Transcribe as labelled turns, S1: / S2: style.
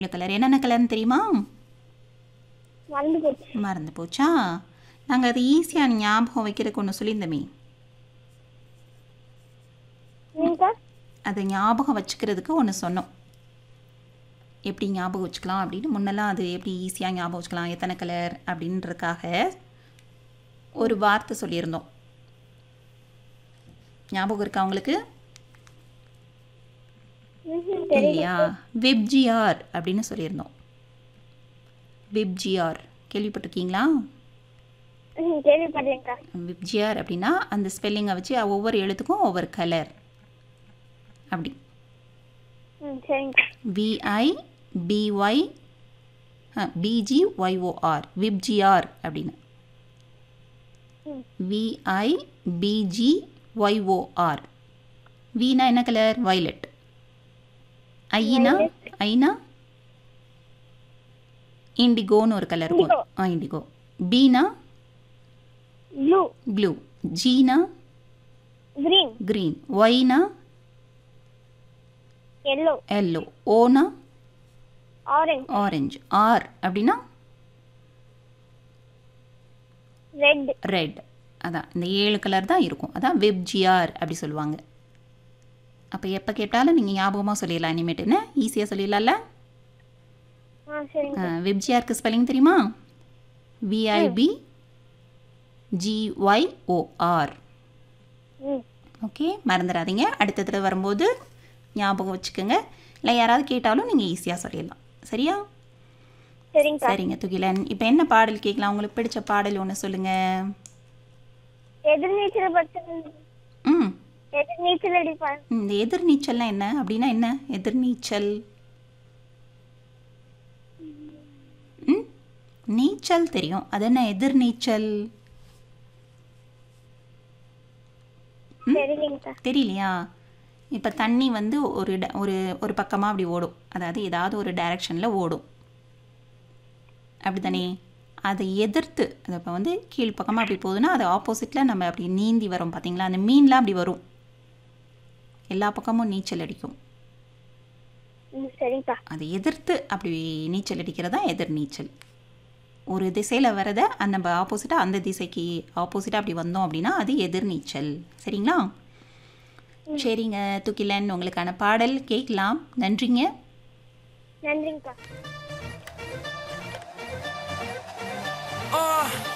S1: இல்லை கலர் என்னென்ன கலர்னு தெரியுமா
S2: மறந்து போச்சு
S1: மறந்து போச்சா நாங்கள் அது ஈஸியாக ஞாபகம் வைக்கிறதுக்கு ஒன்று சொல்லியிருந்தோமே
S2: நீங்க
S1: அதை ஞாபகம் வச்சுக்கிறதுக்கு ஒன்று சொன்னோம் எப்படி ஞாபகம் வச்சுக்கலாம் அப்படின்னு முன்னெல்லாம் அது எப்படி ஈஸியாக ஞாபகம் வச்சுக்கலாம் எத்தனை கலர் அப்படின்றதுக்காக ஒரு வார்த்தை சொல்லியிருந்தோம் ஞாபகம் இருக்கா உங்களுக்கு
S2: ம்ஹும், தெரியல
S1: இல்லையா வெப்ஜிஆர் அப்படின்னு சொல்லியிருந்தோம் வெப்ஜிஆர் கேள்விப்பட்டிருக்கீங்களா
S2: ம்ஹும், கேள்விப்பட்டேன்க்கா
S1: விப்ஜிஆர் அப்படின்னா அந்த ஸ்பெல்லிங்கை வச்சு ஒவ்வொரு எழுத்துக்கும் ஒவ்வொரு கலர் அப்படி
S2: ம் சரிங்கக்கா
S1: VI BY BG YOR VIBGYOR அப்படின்னு
S2: ம்.
S1: விஐ பிஜி ஒய்ஓஆர் வீனா என்ன கலர் வயலட் ஐனா ஐனா இண்டிகோன்னு ஒரு கலர் இருக்கும்
S2: Indigo.
S1: ஆ இண்டிகோ பீனா
S2: ப்ளூ
S1: ப்ளூ ஜீனா
S2: கிரீன்
S1: green ஒய்னா
S2: எல்லோ
S1: எல்லோ ஓனா
S2: ஆரஞ்சு
S1: ஆரஞ்சு ஆர் அப்படின்னா
S2: ரெட்
S1: ரெட் அதான் இந்த ஏழு கலர் தான் இருக்கும் அதான் வெப்ஜிஆர் அப்படி சொல்லுவாங்க அப்போ எப்போ கேட்டாலும் நீங்கள் ஞாபகமாக சொல்லிடலாம் இனிமேட்டு என்ன ஈஸியாக சொல்லிடலாம்ல
S2: ஆ சரிங்க
S1: வெப்ஜிஆருக்கு ஸ்பெல்லிங் தெரியுமா விஐபி ஜிஒய்ஓஆர்
S2: ம்
S1: ஓகே மறந்துடாதீங்க அடுத்த தடவை வரும்போது ஞாபகம் வச்சுக்கோங்க இல்லை யாராவது கேட்டாலும் நீங்கள் ஈஸியாக சொல்லிடலாம் சரியா
S2: சரிங்கக்கா
S1: சரிங்க துகிலன் இப்போ என்ன பாடல் கேட்கலாம் உங்களுக்கு பிடிச்ச பாடல் ஒன்று சொல்லுங்கள்
S2: எதிர்நீச்சல் பற்றி
S1: ம்
S2: எதிர்நீச்சல் அடிப்பான்
S1: இந்த எதிர்நீச்சல்னா என்ன அப்படின்னா என்ன எதிர்நீச்சல் ம் நீச்சல் தெரியும் அது என்ன எதிர்நீச்சல்
S2: தெரியலங்கக்கா
S1: தெரியலையா இப்போ தண்ணி வந்து ஒரு ட- ஒரு ஒரு பக்கமாக அப்படி ஓடும் அதாவது ஏதாவது ஒரு டைரக்ஷனில் ஓடும் அப்படிதானே அதை எதிர்த்து அது இப்போ வந்து கீழ்ப்பக்கமாக அப்படி போகுதுன்னா அது ஆப்போசிட்டில் நம்ம அப்படி நீந்தி வரோம் பார்த்தீங்களா அந்த மீன்லாம் அப்படி வரும் எல்லா பக்கமும் நீச்சல் அடிக்கும்
S2: ம் சரிங்கக்கா
S1: அதை எதிர்த்து அப்படி நீச்சல் அடிக்கிறது தான் எதிர் நீச்சல் ஒரு திசையில் வரதை அந்த நம்ம ஆப்போசிட்டாக அந்த திசைக்கு ஆப்போசிட்டாக அப்படி வந்தோம் அப்படின்னா அது எதிர் நீச்சல் சரிங்களா சரிங்க துக்கிலன் உங்களுக்கான பாடல் கேட்கலாம் நன்றிங்க
S2: நன்றிங்கக்கா
S3: Uh,